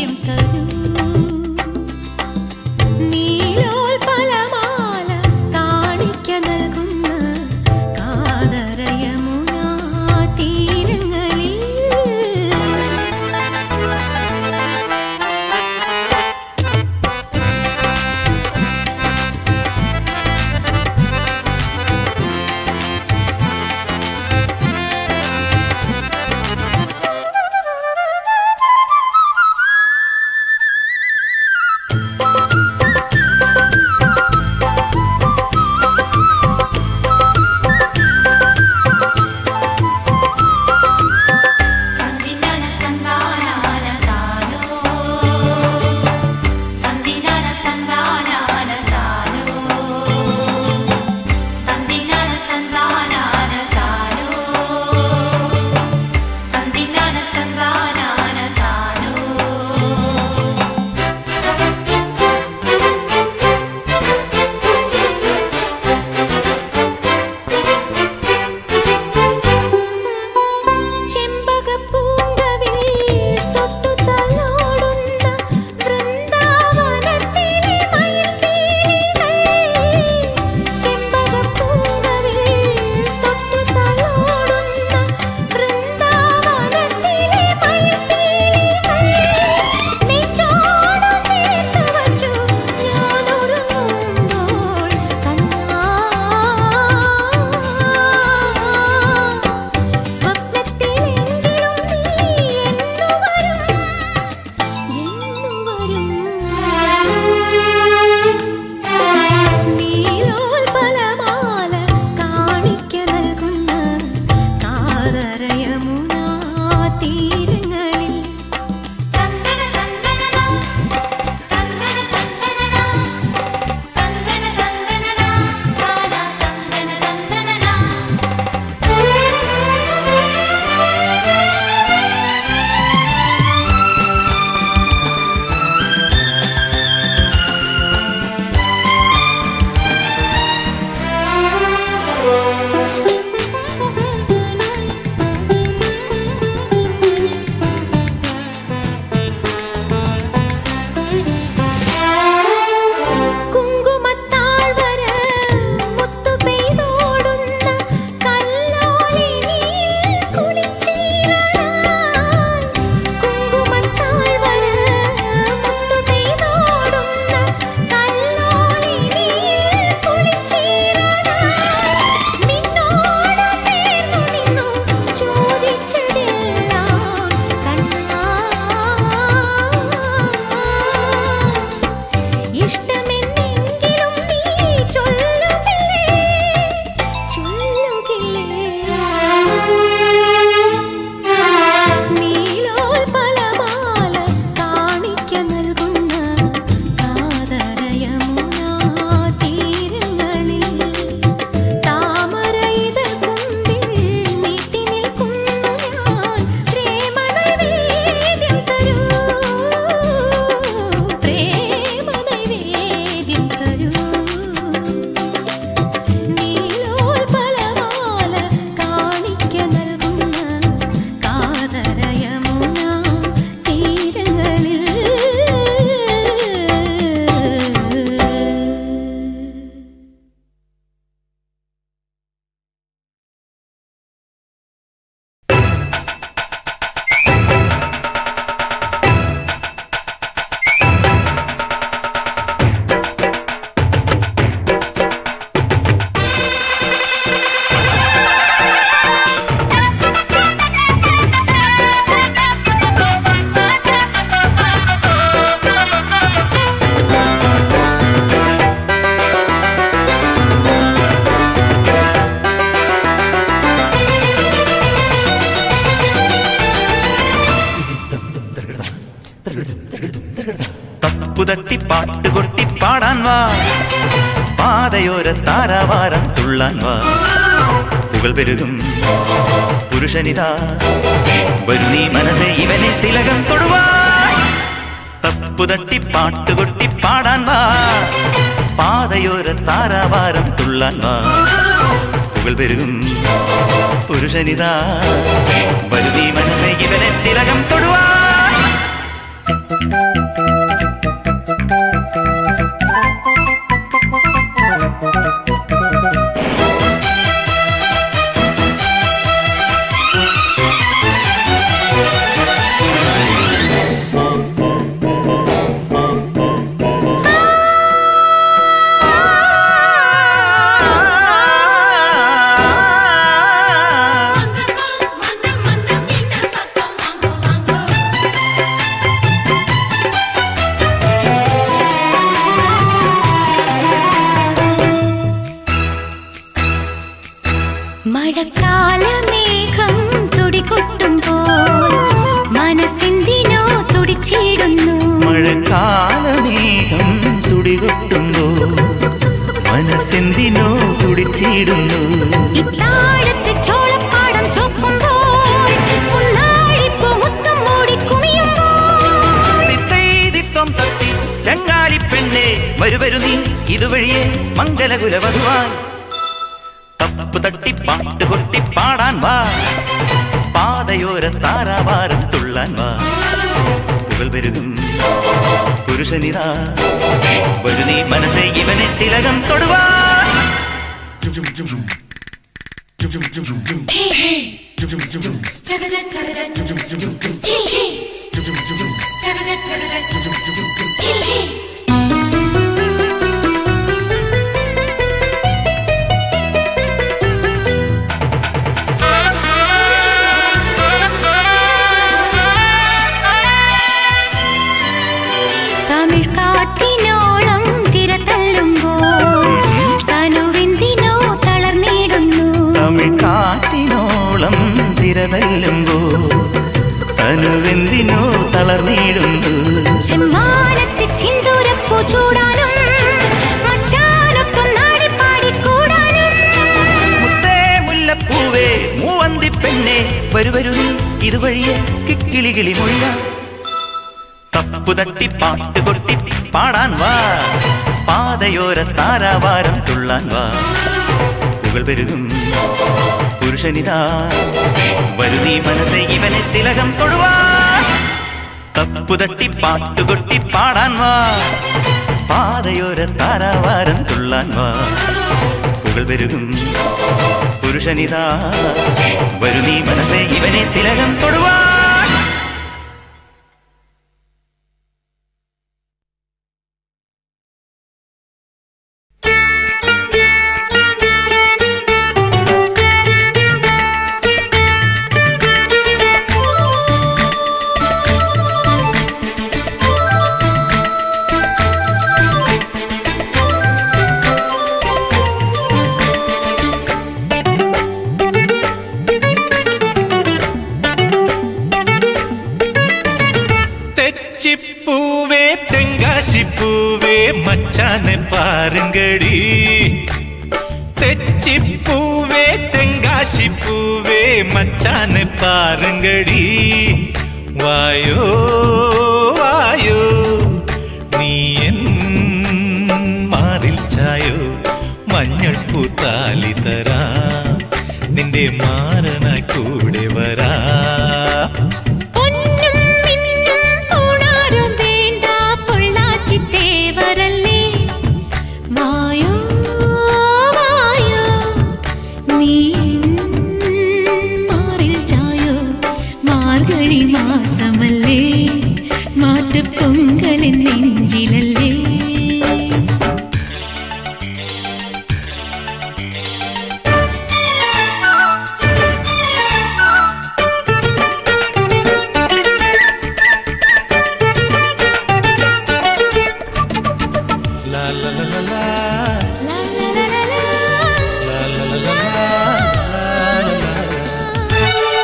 പുതട്ടി പാട്ടുകൊട്ടി പാടാൻ വാ പാതയോര താരാവാരം തുള്ളാൻ വാ പുകൾ പെരുകും പുരുഷനിതാ വരു നീ മനസ്സെ ഇവനെ തിലകം തൊടുവാ തപ്പുതട്ടി പാട്ടുകൊട്ടി പാടാൻ വാ പാതയോര താരാവാരം തുള്ളാൻ വാ പുകൾ പെരുകും പുരുഷനിതാ വരു നീ മനസ്സെ ഇവനെ തിലകം തൊടുവാ மந்தம் மந்தம் இந்த பக்கம் வாங்கோ வாங்கோ മഴക്കാലമേഘം തുടികൊട്ടുമ്പോൾ മനസ്സെന്തിനോ തുടിച്ചിടുന്നു മഴക്കാലമേഘം തുടികൊട്ടുമ്പോ മനസ്സെന്തിനോ തുടിച്ചിടുന്നു ഇത്താഴത്തെ ചോളപ്പാടം ചോക്കുമ്പോൾ പുന്നാഴിപ്പൂ മുത്തം മൂടി കുമിയുമ്പോൾ തിത്തൈതിത്വം തത്തി ചങ്ങാലി പെണ്ണെ വരുവരു നീ ഇതുവഴിയെ മംഗലകുലവധുവാൻ തപ്പു തട്ടി പാട്ട് കൊട്ടി പാടാൻ വാ പാതയോര താരാവാരം തുള്ളാൻ വാ പുകൾ പെരുകും പുരുഷനിതാ വരു നീ മനസ്സെ ഇവനെ തിലകം തൊടുവാൻ జగద జగద జిహి జగద జగద జిహి തമിഴ് കാറ്റിനോളം തിര തല്ലുമ്പോൾ തനുവിന്തിനോ തളർന്നിടുന്നു തമിഴ് കാറ്റിനോളം തിരതല്ലുമ്പോ അനുവെന്തിനോ തളർന്നിടുന്നു ചെമ്മാനത്തെ ചിന്തൂരപ്പൂ ചൂടാനും മച്ചാനൊക്കൊന്നാടി പാടിക്കൂടാനും മുത്തേ മുല്ലപ്പൂവേ മൂവന്തി പെണ്ണെ വരു വരു നീ ഇതുവഴിയെ കിക്കിളി കിളി മൊഴിയ തപ്പു തട്ടി പാട്ട് കൊട്ടി പാടാൻ വാ പാതയോര താരാവാരം തുള്ളാൻ വാ പുകൾ പെരുകും പുരുഷനിതാ വരു നീ മനസ്സെ ഇവനെ തിലകം തൊടുവാ തപ്പു തട്ടി പാട്ട് കൊട്ടി പാടാൻ വാ പാതയോര താരാവാരം തുള്ളാൻ വാ പുകൾ പെരുകും പുരുഷനിതാ വരു നീ മനസ്സെ ഇവനെ തിലകം തൊടുവാൻ തെച്ചിപ്പൂവേ തെങ്കാശിപ്പൂവേ മച്ചാനെ പാരുങ്കടി തെച്ചിപ്പൂവേ തെങ്കാശിപ്പൂവേ മച്ചാനെ പാരുങ്കടി വായോ വായോ നീ എൻ മാറിൽ ചായോ മഞ്ഞൾ പൂത്താലി തരാ നിന്റെ മാറനായി കൂടെ വരാ പൊന്നും മിന്നും പൂണാരും വേണ്ട പൊള്ളാച്ചി തേവരല്ലേ വായോ വായോ നീ മാറിൽ ചായോ Margazhi മാസമല്ലേ മാട്ട് പൊങ്കലിൻ നെഞ്ചിലല്ലേ La la la la la. ലാ ലാ ലാ ലാ ലാ. La la la la la. La la la.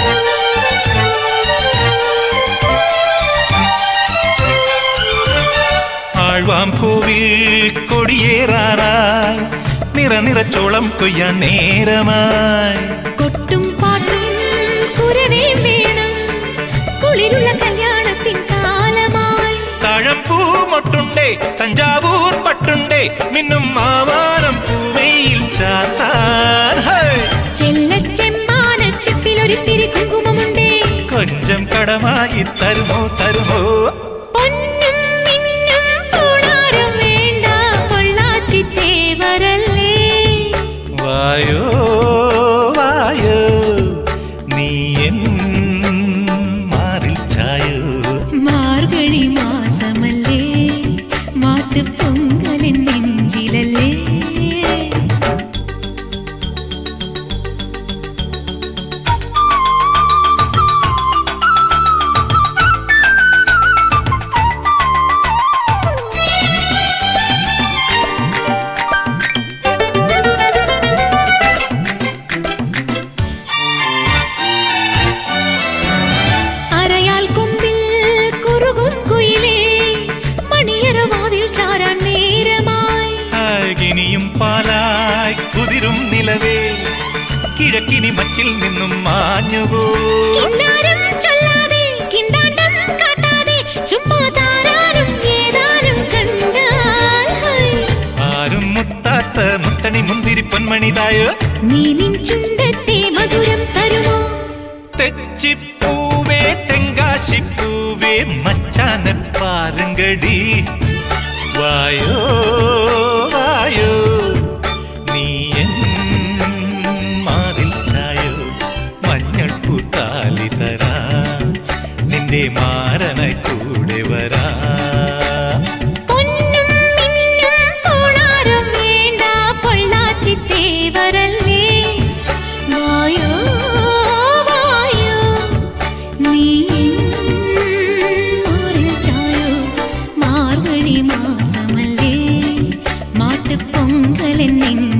ആഴ്വാം പൂവിൽ കൊടിയേറാറായി നിറ നിറച്ചോളം കൊയ്യാൻ നേരമായി കൊട്ടും പാട്ടും കുരവേം വേണം കുളിരുള്ള കല്യാണത്തിൻ കാലമായി താഴമ്പൂ മൊട്ടുണ്ടേ തഞ്ചാവൂർ പട്ടുണ്ടേ മിന്നും മാവാനം പൂവയിൽ ചാത്താൻ ഹേ. ചെല്ലച്ചെമ്മാന ചെപ്പിലൊരിത്തിരി കുങ്കുമമുണ്ടേ കൊഞ്ചം കടമായി തരുമോ തരുമോ കിഴക്കിനി മച്ചിൽ നിന്നും മാഞ്ഞുപോ കിന്നാരം ചൊല്ലാതെ കിണ്ടാണ്ടം കാട്ടാതെ ചുമ്മാ താരാനും ഏതാനും കണ്ടാൽ ഹൈ. ആരും മുത്താത്ത മുത്തണി മുന്തിരി പൊന്മണിതായോ നീ നിൻ ചുണ്ടത്തെ മധുരം തരുമോ തെച്ചിപ്പൂവേ തെങ്കാശിപ്പൂവേ മച്ചാന പാരുങ്കടി വായോ വായോ നീ എൻ മാറിൽ ചായോ മഞ്ഞൾ പൂത്താലി തരാ നിന്റെ മാറന കൂടെ വരാ പൊന്നും മിന്നും പൂണാരം വേണ്ട പൊള്ളാച്ചി തേവരല്ലേ വായോ വായോ നീ മാറിൽ ചായോ മാർഗഴി മാസമല്ലേ മാട്ടുപൊങ്കലെന്നെങ്കിൽ